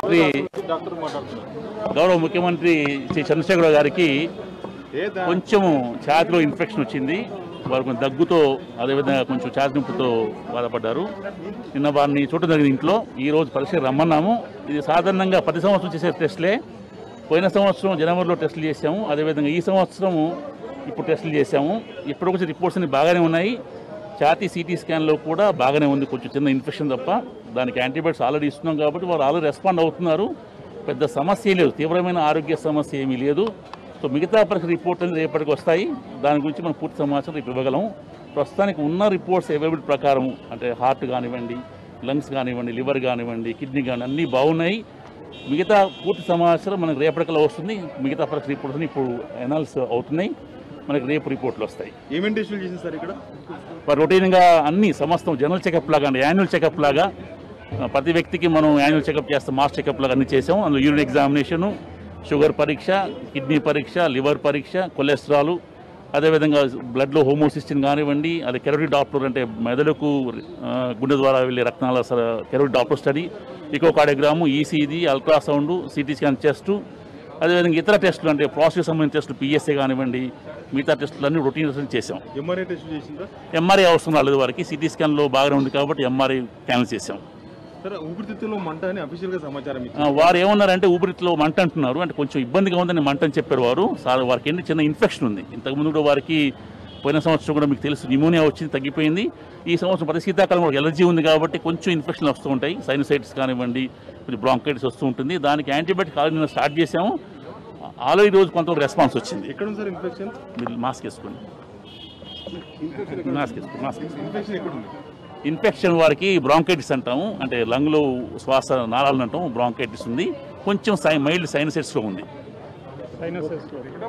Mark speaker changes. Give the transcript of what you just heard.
Speaker 1: శ్రీ గౌరవ ముఖ్యమంత్రి శ్రీ చంద్రశేఖర గారికి కొంచెము ఛాతిలో ఇన్ఫెక్షన్ వచ్చింది వారు కొంచెం దగ్గుతో అదేవిధంగా కొంచెం ఛాతి నొప్పితో బాధపడ్డారు నిన్న వారిని చూడటం జరిగింది ఇంట్లో ఈ రోజు పరీక్ష రమ్మన్నాము ఇది సాధారణంగా ప్రతి సంవత్సరం చేసే టెస్ట్లే పోయిన సంవత్సరం జనవరిలో టెస్టులు చేసాము అదేవిధంగా ఈ సంవత్సరము ఇప్పుడు టెస్టులు చేసాము ఇప్పుడు వచ్చే రిపోర్ట్స్ అన్ని బాగానే ఉన్నాయి ఛాతీ సిటీ స్కాన్లో కూడా బాగానే ఉంది కొంచెం చిన్న ఇన్ఫెక్షన్ తప్ప దానికి యాంటీబయాటిక్స్ ఆల్రెడీ ఇస్తున్నాం కాబట్టి వారు ఆల్రెడీ రెస్పాండ్ అవుతున్నారు పెద్ద సమస్య లేదు తీవ్రమైన ఆరోగ్య సమస్య ఏమీ లేదు సో మిగతా పరీక్ష రిపోర్ట్ అనేది రేపటికి వస్తాయి దాని గురించి మనం పూర్తి సమాచారం రేపు ఇవ్వగలం ప్రస్తుతానికి ఉన్న రిపోర్ట్స్ అవైలబుల్ ప్రకారం అంటే హార్ట్ కానివ్వండి లంగ్స్ కానివ్వండి లివర్ కానివ్వండి కిడ్నీ కానీ అన్నీ బాగున్నాయి మిగతా పూర్తి సమాచారం మనకు రేపటికల్లా వస్తుంది మిగతా పరీక్ష రిపోర్ట్స్ ఇప్పుడు అనాలిసిస్ అవుతున్నాయి మనకి రేపు రిపోర్ట్లు వస్తాయి
Speaker 2: ఏమేమి టెస్టులు చేసింది సార్ ఇక్కడ
Speaker 1: మరి రొటీన్గా అన్ని సమస్తం జనరల్ చెకప్ లాగా అంటే యాన్యువల్ చెకప్ లాగా ఆ, ప్రతి వ్యక్తికి మనం యాన్యువల్ చెకప్ చేస్తాం మాస్ చెకప్ లాగా అన్ని చేసాం అందులో యూరిన్ ఎగ్జామినేషను షుగర్ పరీక్ష కిడ్నీ పరీక్ష లివర్ పరీక్ష కొలెస్ట్రాల్ అదేవిధంగా బ్లడ్లో హోమోసిస్టిన్ కానివ్వండి అది కెరోటిడ్ డాప్లర్ అంటే మెదడుకు ఆ, గుండె ద్వారా వెళ్ళే రక్తనాళ carotid Doppler study echocardiogram ECG ultrasound CT scan chest అదేవిధంగా ఇతర టెస్టులు అంటే ప్రాసెస్ సంబంధించిన టెస్టులు పిఎస్ఏ కానివ్వండి మిగతా టెస్టులు అన్ని రొటీన్ టెస్టులు చేసాం
Speaker 2: ఎంఆర్ఐ టెస్ట్ చేసిందా
Speaker 1: ఎంఆర్ఐ అవసరం రాలేదు వారికి సిటీ స్కాన్లో బాగానే ఉంది కాబట్టి ఎంఆర్ఐ క్యాన్సిల్ చేసాం
Speaker 2: సార్ ఊపిరితిత్తులో మంట అని అఫీషియల్ గా సమాచారం
Speaker 1: ఆ,
Speaker 2: ఇచ్చింది
Speaker 1: వారు ఏమన్నారంటే ఊపిరితిత్తులో మంట అంటున్నారు అంటే కొంచెం ఇబ్బందిగా ఉందని మంట అని చెప్పారు వారు సార్ వారికి ఏంటి చిన్న ఇన్ఫెక్షన్ ఉంది ఇంతకుముందు కూడా వారికి పోయిన సంవత్సరం కూడా మీకు తెలుసు న్యూమోనియా వచ్చింది తగ్గిపోయింది ఈ సంవత్సరం ప్రతి శీతాకాలం కూడా ఎలర్జీ ఉంది కాబట్టి కొంచెం ఇన్ఫెక్షన్ వస్తూ ఉంటాయి సైనసైటిస్ కానివ్వండి కొంచెం బ్రాంకైటిస్ వస్తూ ఉంటుంది దానికి యాంటీబయాటిక్ ఆల్రెడీ నిన్న స్టార్ట్ చేసాము ఆల్రెడీ రోజు కొంతవరకు రెస్పాన్స్ వచ్చింది
Speaker 2: ఎక్కడ ఉంది సార్ ఇన్ఫెక్షన్
Speaker 1: మీరు మాస్క్ వేసుకోండి మాస్క్ వేసుకోండి మాస్క్ వేసుకోండి.
Speaker 2: ఇన్ఫెక్షన్ ఎక్కడ ఉంది
Speaker 1: ఇన్ఫెక్షన్ వారికి బ్రాంకైటిస్ అంటాము అంటే లంగ్లో శ్వాస నాళాలను అంటాము బ్రాంకైటిస్ ఉంది కొంచెం సై మైల్డ్ సైనసైటిస్లో ఉంది